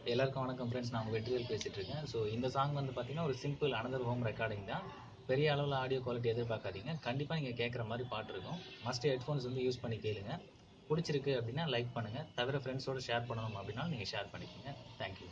எல்லாருக்கும் வணக்கம் ஃப்ரெண்ட்ஸ் நான் உங்கள் வெற்றிவேல் பேசிகிட்டு இருக்கேன் ஸோ இந்த சாங் வந்து பார்த்தீங்கன்னா ஒரு சிம்பிள் அனதர் ஹோம் ரெக்கார்டிங் தான் பெரிய அளவில் ஆடியோ குவாலிட்டி எதிர்பார்க்காதீங்க கண்டிப்பாக நீங்கள் கேட்குற மாதிரி பாட்டு இருக்கும் மஸ்ட் ஹெட்ஃபோன்ஸ் வந்து யூஸ் பண்ணி கேளுங்க பிடிச்சிருக்கு அப்படின்னா லைக் பண்ணுங்கள் தவிர ஃப்ரெண்ட்ஸோடு ஷேர் பண்ணணும் அப்படின்னா நீங்கள் ஷேர் பண்ணிக்கோங்க தேங்க்யூ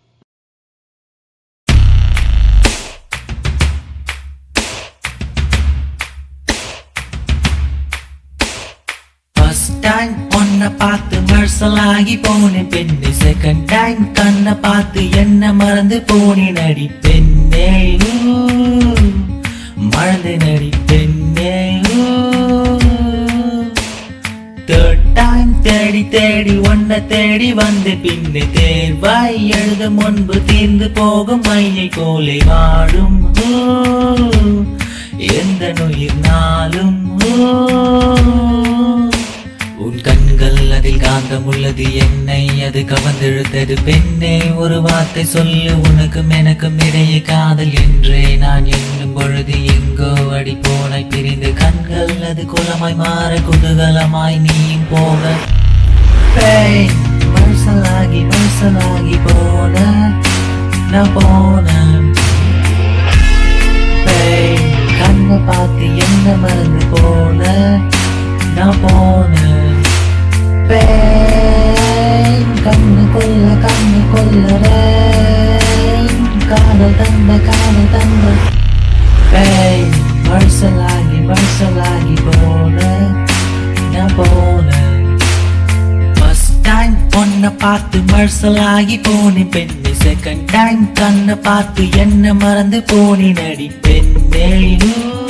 ஃபர்ஸ்ட் டைம் ஒன்ன பார்த்து மர்சலாகி போனேன் பெண்ணு செகண்ட் டைம் கண்ணை பார்த்து என்ன மறந்து போனேன் நடி பெண்ணே ஊ. மறந்து நடி பெண்ணே தேர்ட் டைம் தேடி தேடி ஒன்ன தேடி வந்து பின்னு தேர்வாய் எழுத முன்பு தீர்ந்து போகும் மையை போலே வாழும் ஊ. எந்த நுயிர் நாளும் ஊ. உன் கண்கள் அதில் காந்தம் உள்ளது என்னை அது கவர்ந்தெழுத்தது பெண்ணே ஒரு வார்த்தை சொல்லு உனக்கும் எனக்கும் இடையே காதல் என்றே நான் எண்ணும் பொழுது எங்கோ அடி போனாய் பிரிந்து கண்கள் அது குலமாய் மாற குதூகலமாய் நீயும் போக பேய், மனுஷனாகி மனுஷனாகி போன நான் போன பேய், கண்ணை பார்த்து என்ன மறந்து போன நான் போனேன் பேய், கண்ணு கொல்ல கண்ணு கொல்லறே காதல் தந்த காதல் தந்த பேய் மனுஷலாகி மனுஷலாகி போன நான் போனேன் ஃபர்ஸ்ட் டைம் பொண்ணை பார்த்து மர்சலாகி போனேன் பெண்ணு செகண்ட் டைம் கண்ணை பார்த்து என்ன மறந்து போனேன் நடி பெண்ணே ஊ.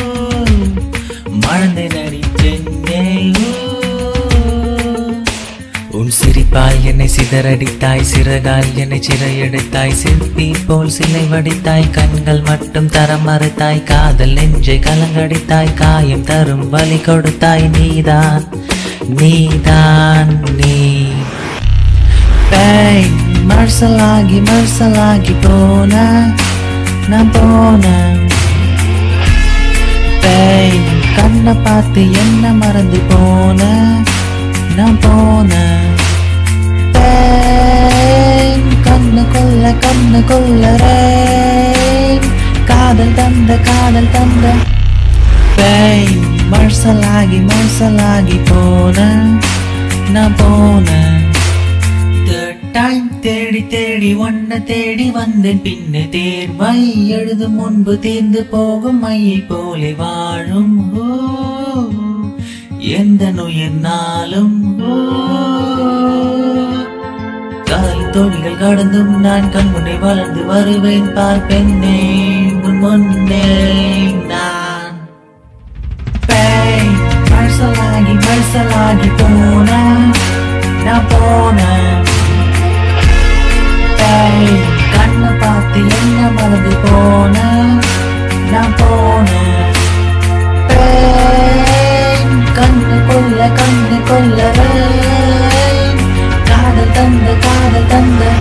மறந்து நடி பெண்ணே ஊ. உன் சிரிப்பாய் என்னை சிதறடித்தாய் சிறகால் என்னை சிறையெடுத்தாய் சிற்பி போல் சிலை வடித்தாய் கண்கள் மட்டும் தரம் மறுத்தாய் காதல் நெஞ்சை கலங்கடித்தாய் காயம் தரும் வலி கொடுத்தாய் நீதான் நீதான் நீ பேய் மர்சலாகி மர்சலாகி போன நான் போனேன் பேய் கண்ணை பார்த்து என்ன மறந்து போன நான் போனேன் பேய் கண்ணு கொல்ல கண்ணு கொல்லறே காதல் தந்த காதல் தந்த பேய் மர்சலாகி மர்சலாகி போன நான் போனேன் Third time தேடி தேடி ஒன்ன தேடி வந்தேன் பின்ன தேர்வை எழுதும் முன்பு தீர்ந்து போகும் மையை போலே வாழும் ஓ, எந்த நுயிர் நாளும் ஓ. காலி தோணிகள் கடந்தும் நான் கண் முன்னே வளர்ந்து வருவேன் பார் பெண்ணே உன் முன்னே நான் பேய் மர்சலாகி மர்சலாகி போன நான் போனேன் பேய் கண்ணை பார்த்து என்ன மறந்து போன நான் போனேன் பேய் கண்ணு கொல்ல கண்ணு கொல்ல காதல் தந்த காதல் தந்த